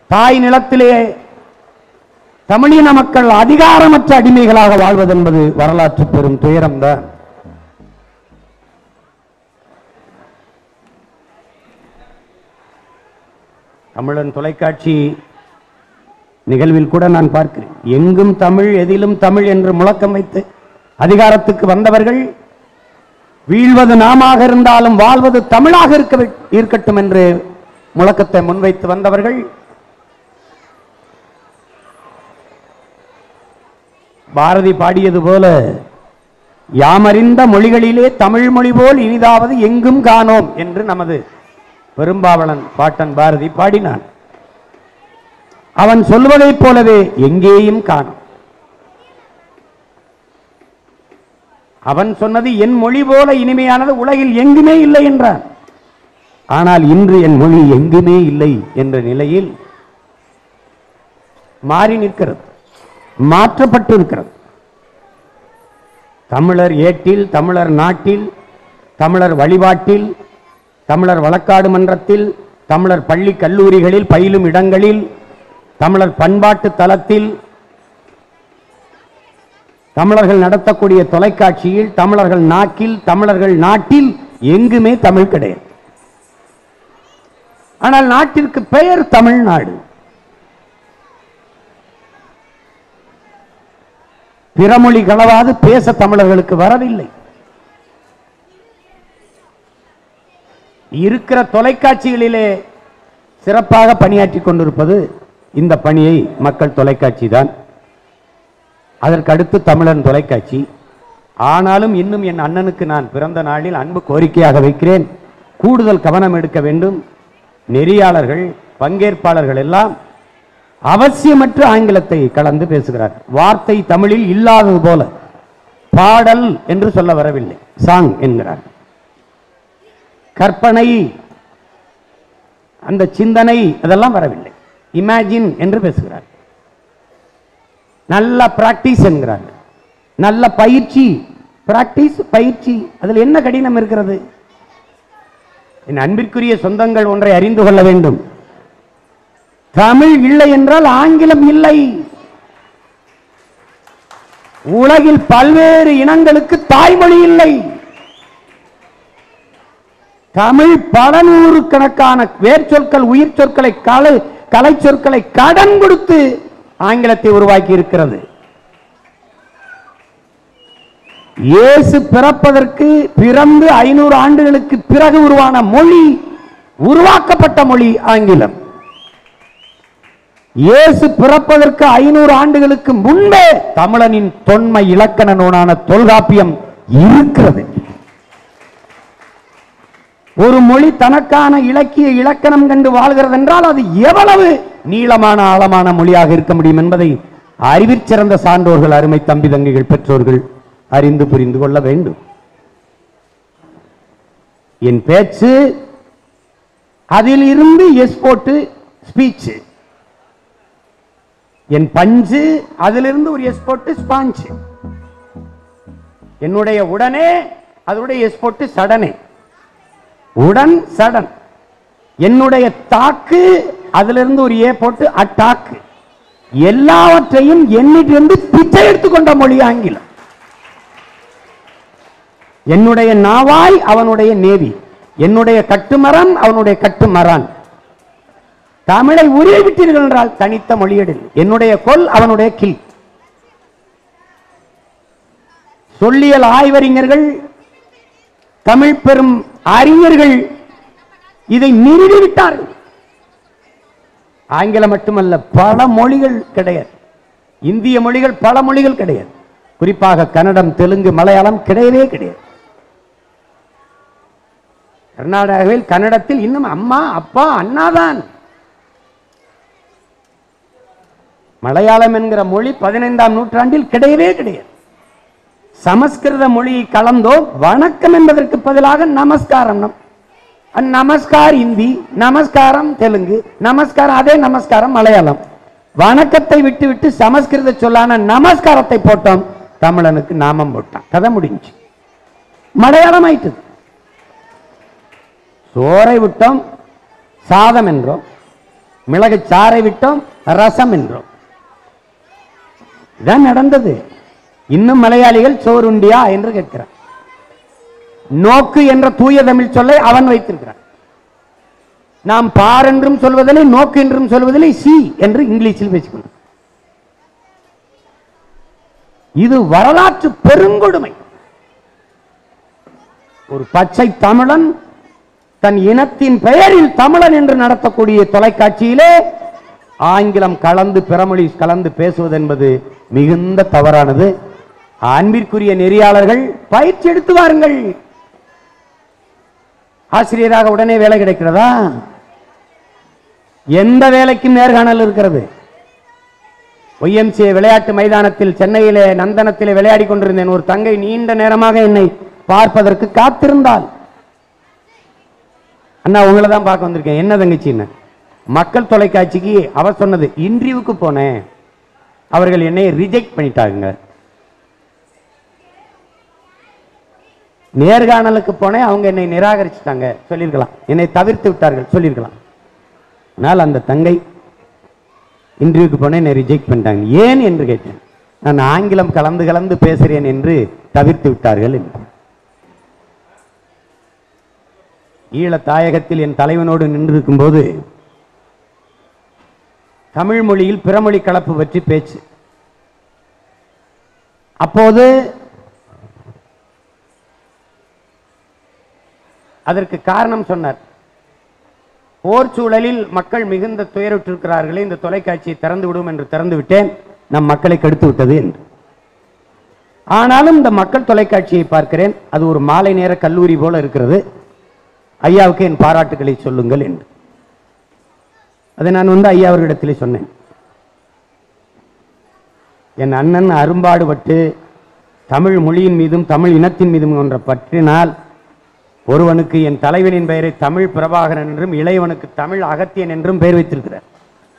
தாய் நிலத்திலே தமிழின மக்கள் அதிகாரமற்ற அடிமைகளாக வாழ்வதென்பது வரலாற்று பெரும் துயரம்தான் தமிழன் தொலைக்காட்சி நிகழ்வில் கூட நான் பார்க்கிறேன் எங்கும் தமிழ் எதிலும் தமிழ் என்று முழக்கம் வைத்து அதிகாரத்துக்கு வந்தவர்கள் வீழ்வது நாமாக இருந்தாலும் வாழ்வது தமிழாக இருக்க வே- இருக்கட்டும் என்று முழக்கத்தை முன்வைத்து வந்தவர்கள் பாரதி பாடியது போல யாமறிந்த மொழிகளிலே தமிழ் மொழி போல் இனிதாவது எங்கும் காணோம் என்று நமது பெரும்பாவளன் பாட்டன் பாரதி பாடினான் அவன் சொல்வதைப் போலவே எங்கேயும் காணோம் அவன் சொன்னது என் மொழி போல இனிமையானது உலகில் எங்குமே இல்லை என்றான் ஆனால் இன்று என் மொழி எங்குமே இல்லை என்ற நிலையில் மாறி நிற்கிறது மாற்றப்பட்டு இருக்கிறது தமிழர் ஏட்டில் தமிழர் நாட்டில் தமிழர் வழிபாட்டில் தமிழர் வழக்காடு மன்றத்தில் தமிழர் பள்ளி கல்லூரிகளில் பயிலும் இடங்களில் தமிழர் பண்பாட்டு தளத்தில் தமிழர்கள் நடத்தக்கூடிய தொலைக்காட்சியில் தமிழர்கள் நாக்கில் தமிழர்கள் நாட்டில் எங்குமே தமிழ் கிடையாது ஆனால் நாட்டிற்கு பெயர் தமிழ்நாடு பிறமொழி களவாது பேச தமிழர்களுக்கு வரவில்லை இருக்கிற தொலைக்காட்சிகளிலே சிறப்பாக பணியாற்றிக் கொண்டிருப்பது இந்த பணியை மக்கள் தொலைக்காட்சி தான் அதற்கு அடுத்து தமிழன் தொலைக்காட்சி ஆனாலும் இன்னும் என் அண்ணனுக்கு நான் பிறந்த நாளில் அன்பு கோரிக்கையாக வைக்கிறேன் கூடுதல் கவனம் எடுக்க வேண்டும் நெறியாளர்கள் பங்கேற்பாளர்கள் எல்லாம் அவசியமற்ற ஆங்கிலத்தை கலந்து பேசுகிறார்கள் வார்த்தை தமிழில் இல்லாதது போல பாடல் என்று சொல்ல வரவில்லை சாங் என்கிறார் கற்பனை அந்த சிந்தனை அதெல்லாம் வரவில்லை இமேஜின் என்று பேசுகிறார் நல்ல பிராக்டிஸ் என்கிறார்கள் நல்ல பயிற்சி பிராக்டிஸ் பயிற்சி அதில் என்ன கடினம் இருக்கிறது என் அன்பிற்குரிய சொந்தங்கள் ஒன்றை அறிந்து கொள்ள வேண்டும் தமிழ் இல்லை என்றால் ஆங்கிலம் இல்லை உலகில் பல்வேறு இனங்களுக்கு தாய்மொழி இல்லை தமிழ் பல நூறு கணக்கான வேர் சொற்கள் உயிர் சொற்களை கலை கலை சொற்களை கடன் கொடுத்து ஆங்கிலத்தை உருவாக்கி இருக்கிறது இயேசு பிறப்பதற்கு பிறந்து ஐநூறு ஆண்டுகளுக்கு பிறகு உருவான மொழி உருவாக்கப்பட்ட மொழி ஆங்கிலம் இயேசு பிறப்பதற்கு ஐநூறு ஆண்டுகளுக்கு முன்பே தமிழனின் தொன்மை இலக்கண நூலான தொல்காப்பியம் இருக்கிறது ஒரு மொழி தனக்கான இலக்கிய இலக்கணம் கண்டு வாழ்கிறது என்றால் அது எவ்வளவு நீளமான ஆழமான மொழியாக இருக்க முடியும் என்பதை அறிவிற் சிறந்த சான்றோர்கள் அருமை தம்பி தங்கைகள் பெற்றோர்கள் அறிந்து புரிந்து கொள்ள வேண்டும் என் பேச்சு அதில் இருந்து எஸ் போட்டு ஸ்பீச் என் பஞ்சு அதிலிருந்து ஒரு எஸ் போட்டு ஸ்பாஞ்ச் என்னுடைய உடனே அதனுடைய எஸ் போட்டு சடனே உடன் சடன் என்னுடைய தாக்கு அதிலிருந்து ஒரு ஏ போட்டு அட்டாக்கு எல்லாவற்றையும் எண்ணிட்டிருந்து பிச்சை எடுத்துக்கொண்ட மொழி ஆங்கிலம் என்னுடைய நாவாய் அவனுடைய நேவி என்னுடைய கட்டுமரம் அவனுடைய கட்டுமரான் தமிழை உருவி விட்டீர்கள் என்றால் தனித்த மொழியடில் என்னுடைய கொல் அவனுடைய கில் சொல்லியல் ஆய்வறிஞர்கள் தமிழ் பெரும் அறிஞர்கள் இதை நிறுவிவிட்டார்கள் ஆங்கிலம் மட்டுமல்ல பல மொழிகள் கிடையாது இந்திய மொழிகள் பல மொழிகள் கிடையாது குறிப்பாக கன்னடம் தெலுங்கு மலையாளம் கிடையவே கிடையாது கர்நாடகாவில் கன்னடத்தில் இன்னும் அம்மா அப்பா அண்ணாதான் மலையாளம் என்கிற மொழி பதினைந்தாம் நூற்றாண்டில் கிடையவே கிடையாது சமஸ்கிருத மொழியை கலந்தோம் வணக்கம் என்பதற்கு பதிலாக நமஸ்காரம் நம் அஹ் நமஸ்கார் இந்தி நமஸ்காரம் தெலுங்கு நமஸ்காரம் அதே நமஸ்காரம் மலையாளம் வணக்கத்தை விட்டு விட்டு சமஸ்கிருத சொல்லான நமஸ்காரத்தை போட்டோம் தமிழனுக்கு நாமம் போட்டான் கதை முடிஞ்சு மலையாளம் ஆயிட்டது சோறை விட்டோம் சாதம் என்றோம் மிளகு சாறை விட்டோம் ரசம் என்றோம் இதான் நடந்தது இன்னும் மலையாளிகள் சோறுண்டியா என்று கேட்கிறார் நோக்கு என்ற தூய தமிழ் சொல்லை அவன் வைத்திருக்கிறான் நாம் பார் என்றும் சொல்வதில்லை நோக்கு என்றும் சொல்வதில்லை சி என்று இங்கிலீஷில் பேசிக்கொண்டோம் இது வரலாற்று பெருங்கொடுமை ஒரு பச்சை தமிழன் தன் இனத்தின் பெயரில் தமிழன் என்று நடத்தக்கூடிய தொலைக்காட்சியிலே ஆங்கிலம் கலந்து பிறமொழி கலந்து பேசுவது என்பது மிகுந்த தவறானது அன்பிற்குரிய நெறியாளர்கள் பயிற்சி எடுத்து வாருங்கள் ஆசிரியராக உடனே வேலை கிடைக்கிறதா எந்த வேலைக்கும் நேர்காணல் இருக்கிறது ஒய்எம்சிஏ விளையாட்டு மைதானத்தில் சென்னையிலே நந்தனத்திலே விளையாடி கொண்டிருந்தேன் ஒரு தங்கை நீண்ட நேரமாக என்னை பார்ப்பதற்கு காத்திருந்தாள் அண்ணா உங்களை தான் பார்க்க வந்திருக்கேன் என்ன தங்கச்சின்னு மக்கள் தொலைக்காட்சிக்கு அவ சொன்னது இன்டர்வியூக்கு போனேன் அவர்கள் என்னை ரிஜெக்ட் பண்ணிட்டாங்க நேர்காணலுக்கு போனேன் அவங்க என்னை நிராகரிச்சுட்டாங்க சொல்லியிருக்கலாம் என்னை தவிர்த்து விட்டார்கள் சொல்லியிருக்கலாம் ஆனால் அந்த தங்கை இன்டர்வியூக்கு போனேன் என்னை ரிஜெக்ட் பண்ணிட்டாங்க ஏன் என்று கேட்டேன் நான் ஆங்கிலம் கலந்து கலந்து பேசுகிறேன் என்று தவிர்த்து விட்டார்கள் என்று ஈழ தாயகத்தில் என் தலைவனோடு நின்றிருக்கும் போது தமிழ் மொழியில் பிறமொழி கலப்பு பற்றி பேச்சு அப்போது அதற்கு காரணம் சொன்னார் போர் சூழலில் மக்கள் மிகுந்த துயருற்றிருக்கிறார்களே இந்த தொலைக்காட்சியை திறந்து விடும் என்று திறந்து விட்டேன் நம் மக்களை கெடுத்து விட்டது என்று ஆனாலும் இந்த மக்கள் தொலைக்காட்சியை பார்க்கிறேன் அது ஒரு மாலை நேர கல்லூரி போல இருக்கிறது ஐயாவுக்கு என் பாராட்டுகளை சொல்லுங்கள் என்று அதை நான் வந்து ஐயா அவர்களிடத்திலே சொன்னேன் என் அண்ணன் அரும்பாடுபட்டு தமிழ் மொழியின் மீதும் தமிழ் இனத்தின் மீதும் என்ற பற்றினால் ஒருவனுக்கு என் தலைவனின் பெயரை தமிழ் பிரபாகரன் என்றும் இளையவனுக்கு தமிழ் அகத்தியன் என்றும் பெயர் வைத்திருக்கிறார்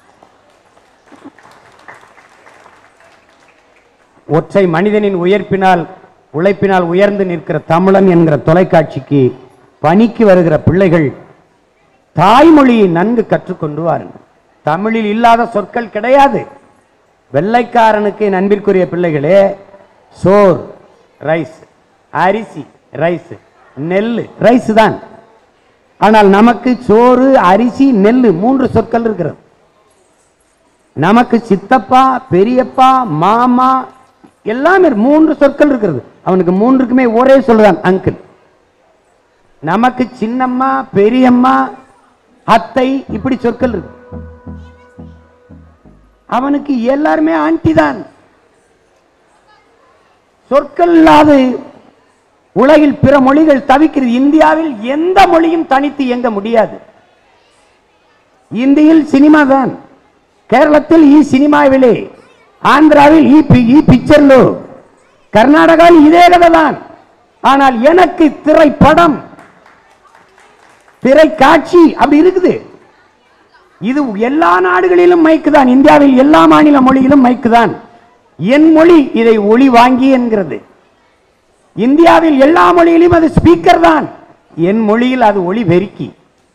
ஒற்றை மனிதனின் உயர்ப்பினால் உழைப்பினால் உயர்ந்து நிற்கிற தமிழன் என்கிற தொலைக்காட்சிக்கு பணிக்கு வருகிற பிள்ளைகள் தாய்மொழியை நன்கு கற்றுக்கொண்டு வாருங்கள் தமிழில் இல்லாத சொற்கள் கிடையாது வெள்ளைக்காரனுக்கு என் அன்பிற்குரிய பிள்ளைகளே சோர் ரைஸ் அரிசி ரைஸ் நெல் ரைஸ் தான் ஆனால் நமக்கு சோறு அரிசி நெல் மூன்று சொற்கள் இருக்கிறது நமக்கு சித்தப்பா பெரியப்பா மாமா எல்லாமே மூன்று சொற்கள் இருக்கிறது அவனுக்கு மூன்றுக்குமே ஒரே சொல்லுதான் அங்கிள் நமக்கு சின்னம்மா பெரியம்மா அத்தை இப்படி சொற்கள் இருக்கு அவனுக்கு எல்லாருமே ஆண்டி தான் சொற்கள் இல்லாது உலகில் பிற மொழிகள் தவிக்கிறது இந்தியாவில் எந்த மொழியும் தனித்து இயங்க முடியாது இந்தியில் சினிமா தான் கேரளத்தில் ஈ சினிமாவிலே ஆந்திராவில் ஈ பி- ஈ பிக்சர்லோ கர்நாடகாவில் இதே கதை தான் ஆனால் எனக்கு திரைப்படம் திரைக்காட்சி அப்படி இருக்குது இது எல்லா நாடுகளிலும் மைக்கு தான் இந்தியாவில் எல்லா மாநில மொழியிலும் மைக்கு தான் என் மொழி இதை ஒளி வாங்கி என்கிறது இந்தியாவில் எல்லா மொழியிலும் அது ஸ்பீக்கர் தான் என் மொழியில் அது ஒளி வெறுக்கி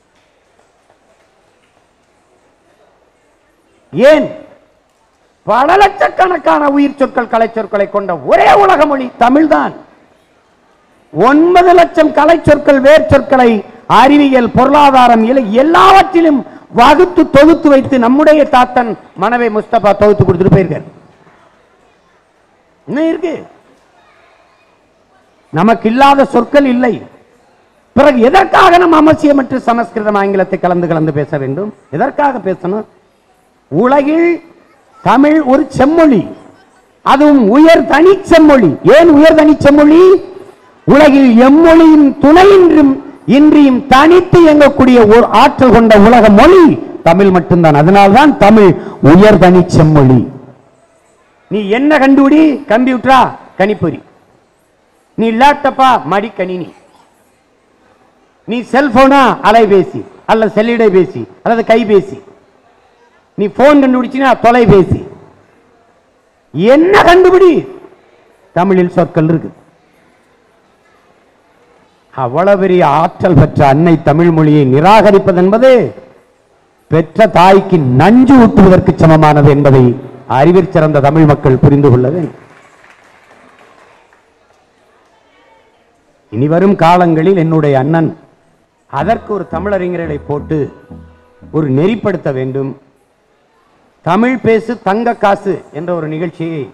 ஏன் பல லட்சக்கணக்கான உயிர் சொற்கள் கலை சொற்களை கொண்ட ஒரே உலக மொழி தமிழ்தான் ஒன்பது லட்சம் கலை சொற்கள் வேர் சொற்களை அறிவியல் பொருளாதாரம் இலை எல்லாவற்றிலும் வகுத்து தொகுத்து வைத்து நம்முடைய தாத்தன் மனைவி முஸ்தபா தொகுத்து கொடுத்துட்டு போயிருக்காரு இன்னும் இருக்கு நமக்கு இல்லாத சொற்கள் இல்லை பிறகு எதற்காக நம்ம அவசியமற்ற சமஸ்கிருதம் ஆங்கிலத்தை கலந்து கலந்து பேச வேண்டும் எதற்காக பேசணும் உலகில் தமிழ் ஒரு செம்மொழி அதுவும் உயர் தனி செம்மொழி ஏன் உயர் தனி செம்மொழி உலகில் எம்மொழியின் துணையின்றும் இன்றியும் தனித்து இயங்கக்கூடிய ஒரு ஆற்றல் கொண்ட உலக மொழி தமிழ் மட்டும்தான் அதனால்தான் தமிழ் உயர் தனி செம்மொழி நீ என்ன கண்டுபிடி கம்ப்யூட்டரா கணிப்பொறி நீ லேப்டாப்பா மடிக்கணினி நீ செல்போனா அலைபேசி அல்லது செல்லிடைபேசி அல்லது கைபேசி நீ போன் கண்டுபிடிச்சினா தொலைபேசி என்ன கண்டுபிடி தமிழில் சொற்கள் இருக்கு அவ்வளவு பெரிய ஆற்றல் பெற்ற அன்னை தமிழ் மொழியை நிராகரிப்பது என்பது பெற்ற தாய்க்கு நஞ்சு ஊட்டுவதற்கு சமமானது என்பதை அறிவிற் சிறந்த தமிழ் மக்கள் புரிந்து கொள்ள வேண்டும் இனி வரும் காலங்களில் என்னுடைய அண்ணன் அதற்கு ஒரு தமிழறிஞர்களை போட்டு ஒரு நெறிப்படுத்த வேண்டும் தமிழ் பேசு தங்க காசு என்ற ஒரு நிகழ்ச்சியை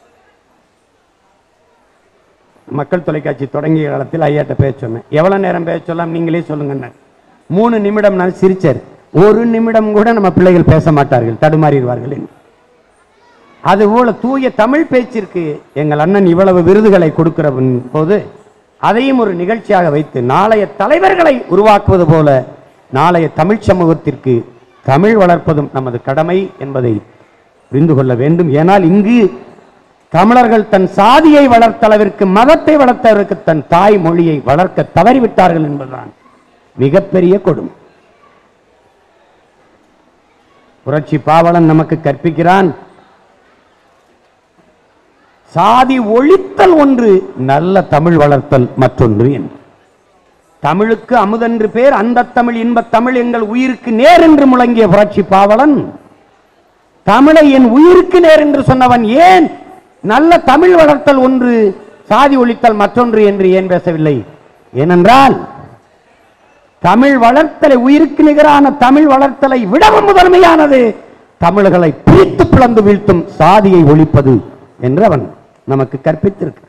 மக்கள் தொலைக்காட்சி தொடங்கிய காலத்தில் ஐயாட்ட பேச சொன்னேன் எவ்வளவு நேரம் பேச சொல்லலாம் நீங்களே சொல்லுங்க மூணு நிமிடம் நான் சிரிச்சார் ஒரு நிமிடம் கூட நம்ம பிள்ளைகள் பேச மாட்டார்கள் தடுமாறிடுவார்கள் என்று. அதுபோல தூய தமிழ் பேச்சிற்கு எங்கள் அண்ணன் இவ்வளவு விருதுகளை கொடுக்கிற போது அதையும் ஒரு நிகழ்ச்சியாக வைத்து நாளைய தலைவர்களை உருவாக்குவது போல நாளைய தமிழ் சமூகத்திற்கு தமிழ் வளர்ப்பதும் நமது கடமை என்பதை புரிந்து கொள்ள வேண்டும் ஏனால் இங்கு தமிழர்கள் தன் சாதியை வளர்த்த அளவிற்கு மதத்தை வளர்த்தவருக்கு தன் தாய் மொழியை வளர்க்க தவறிவிட்டார்கள் என்பதுதான் மிகப்பெரிய கொடுமை புரட்சி பாவலன் நமக்கு கற்பிக்கிறான் சாதி ஒழித்தல் ஒன்று நல்ல தமிழ் வளர்த்தல் மற்றொன்று என்று தமிழுக்கு அமுதென்று பேர் அந்த தமிழ் இன்பத் தமிழ் எங்கள் உயிருக்கு நேர் என்று முழங்கிய புரட்சி பாவலன் தமிழை என் உயிருக்கு நேர் என்று சொன்னவன் ஏன் நல்ல தமிழ் வளர்த்தல் ஒன்று சாதி ஒழித்தல் மற்றொன்று என்று ஏன் பேசவில்லை ஏனென்றால் தமிழ் வளர்த்தலை உயிருக்கு நிகரான தமிழ் வளர்த்தலை விடவும் முதன்மையானது தமிழர்களை பிரித்து பிளந்து வீழ்த்தும் சாதியை ஒழிப்பது என்று அவன் நமக்கு கற்பித்திருக்கிறான்